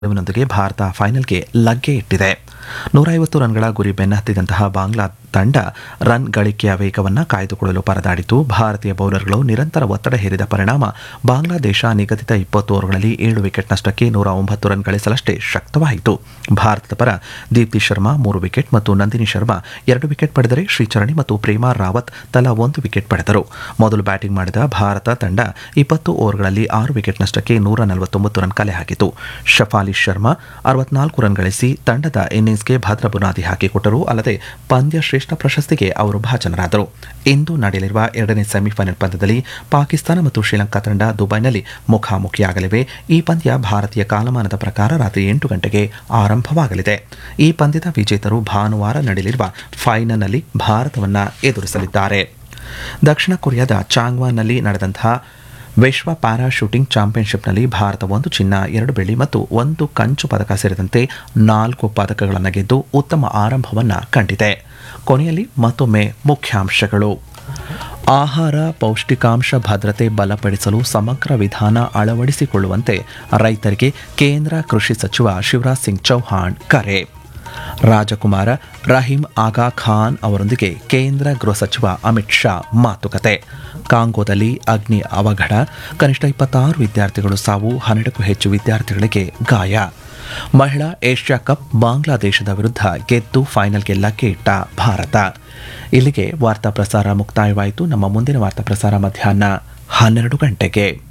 ಗೆಲುವಿನೊಂದಿಗೆ ಭಾರತ ಫೈನಲ್ಗೆ ಲಗ್ಗೆ ಇಟ್ಟಿದೆ ನೂರ ಐವತ್ತು ರನ್ಗಳ ಗುರಿ ಬೆನ್ನಹತ್ತಿದಂತಹ ಬಾಂಗ್ಲಾ ತಂಡ ರನ್ ಗಳಿಕೆಯ ವೇಗವನ್ನು ಕಾಯ್ದುಕೊಳ್ಳಲು ಪರದಾಡಿತು ಭಾರತೀಯ ಬೌಲರ್ಗಳು ನಿರಂತರ ಒತ್ತಡ ಹೇರಿದ ಪರಿಣಾಮ ಬಾಂಗ್ಲಾದೇಶ ನಿಗದಿತ ಇಪ್ಪತ್ತು ಓವರ್ಗಳಲ್ಲಿ ಏಳು ವಿಕೆಟ್ ನಷ್ಟಕ್ಕೆ ನೂರ ಒಂಬತ್ತು ರನ್ ಗಳಿಸಲಷ್ಟೇ ಶಕ್ತವಾಯಿತು ಭಾರತದ ಪರ ದೀಪ್ತಿ ಶರ್ಮಾ ಮೂರು ವಿಕೆಟ್ ಮತ್ತು ನಂದಿನಿ ಶರ್ಮಾ ಎರಡು ವಿಕೆಟ್ ಪಡೆದರೆ ಶ್ರೀಚರಣಿ ಮತ್ತು ಪ್ರೇಮಾ ರಾವತ್ ತಲಾ ಒಂದು ವಿಕೆಟ್ ಪಡೆದರು ಮೊದಲು ಬ್ಯಾಟಿಂಗ್ ಮಾಡಿದ ಭಾರತ ತಂಡ ಇಪ್ಪತ್ತು ಓವರ್ಗಳಲ್ಲಿ ಆರು ವಿಕೆಟ್ ನಷ್ಟಕ್ಕೆ ನೂರ ನಲವತ್ತೊಂಬತ್ತು ರನ್ ಕಲೆ ಹಾಕಿತು ಶಫಾಲಿ ಶರ್ಮಾ ಅರವತ್ನಾಲ್ಕು ರನ್ ಗಳಿಸಿ ತಂಡದ ಇನ್ನಿಂಗ್ಸ್ಗೆ ಭದ್ರ ಬುನಾದಿ ಹಾಕಿಕೊಟ್ಟರು ಅಲ್ಲದೆ ಪಂದ್ಯ ಶ್ರೇಷ್ಠ ಪ್ರಶಸ್ತಿಗೆ ಅವರು ಭಾಜನರಾದರು ಇಂದು ನಡೆಯಲಿರುವ ಎರಡನೇ ಸೆಮಿಫೈನಲ್ ಪಂದ್ಯದಲ್ಲಿ ಪಾಕಿಸ್ತಾನ ಮತ್ತು ಶ್ರೀಲಂಕಾ ತಂಡ ದುಬೈನಲ್ಲಿ ಮುಖಾಮುಖಿಯಾಗಲಿವೆ ಈ ಪಂದ್ಯ ಭಾರತೀಯ ಕಾಲಮಾನದ ಪ್ರಕಾರ ರಾತ್ರಿ ಎಂಟು ಗಂಟೆಗೆ ಆರಂಭವಾಗಲಿದೆ ಈ ಪಂದ್ಯದ ವಿಜೇತರು ಭಾನುವಾರ ನಡೆಯಲಿರುವ ಫೈನಲ್ನಲ್ಲಿ ಭಾರತವನ್ನು ಎದುರಿಸಲಿದ್ದಾರೆ ದಕ್ಷಿಣ ಕೊರಿಯಾದ ಚಾಂಗ್ವಾನ್ನಲ್ಲಿ ನಡೆದಂತಹ ವಿಶ್ವ ಪ್ಯಾರಾ ಶೂಟಿಂಗ್ ಚಾಂಪಿಯನ್ಶಿಪ್ನಲ್ಲಿ ಭಾರತ ಒಂದು ಚಿನ್ನ ಎರಡು ಬೆಳ್ಳಿ ಮತ್ತು ಒಂದು ಕಂಚು ಪದಕ ಸೇರಿದಂತೆ ನಾಲ್ಕು ಪದಕಗಳನ್ನು ಗೆದ್ದು ಉತ್ತಮ ಆರಂಭವನ್ನು ಕಂಡಿದೆ ಕೊನೆಯಲ್ಲಿ ಮತ್ತೊಮ್ಮೆ ಮುಖ್ಯಾಂಶಗಳು ಆಹಾರ ಪೌಷ್ಟಿಕಾಂಶ ಭದ್ರತೆ ಬಲಪಡಿಸಲು ಸಮಗ್ರ ವಿಧಾನ ಅಳವಡಿಸಿಕೊಳ್ಳುವಂತೆ ರೈತರಿಗೆ ಕೇಂದ್ರ ಕೃಷಿ ಸಚಿವ ಶಿವರಾಜ್ ಸಿಂಗ್ ಚೌಹಾಣ್ ಕರೆ ರಾಜಕುಮಾರ ರಹೀಂ ಆಗಾ ಖಾನ್ ಅವರೊಂದಿಗೆ ಕೇಂದ್ರ ಗೃಹ ಸಚಿವ ಅಮಿತ್ ಶಾ ಮಾತುಕತೆ ಕಾಂಗೋದಲ್ಲಿ ಅಗ್ನಿ ಅವಘಡ ಕನಿಷ್ಠ ಇಪ್ಪತ್ತಾರು ವಿದ್ಯಾರ್ಥಿಗಳು ಸಾವು ಹನ್ನೆರಡಕ್ಕೂ ಹೆಚ್ಚು ವಿದ್ಯಾರ್ಥಿಗಳಿಗೆ ಗಾಯ ಮಹಿಳಾ ಏಷ್ಯಾ ಕಪ್ ಬಾಂಗ್ಲಾದೇಶದ ವಿರುದ್ಧ ಗೆದ್ದು ಫೈನಲ್ಗೆ ಲಕ್ಕೆ ಇಟ್ಟ ಭಾರತ ಇಲ್ಲಿಗೆ ವಾರ್ತಾ ಪ್ರಸಾರ ಮುಕ್ತಾಯವಾಯಿತು ನಮ್ಮ ಮುಂದಿನ ವಾರ್ತಾ ಪ್ರಸಾರ ಮಧ್ಯಾಹ್ನ ಹನ್ನೆರಡು ಗಂಟೆಗೆ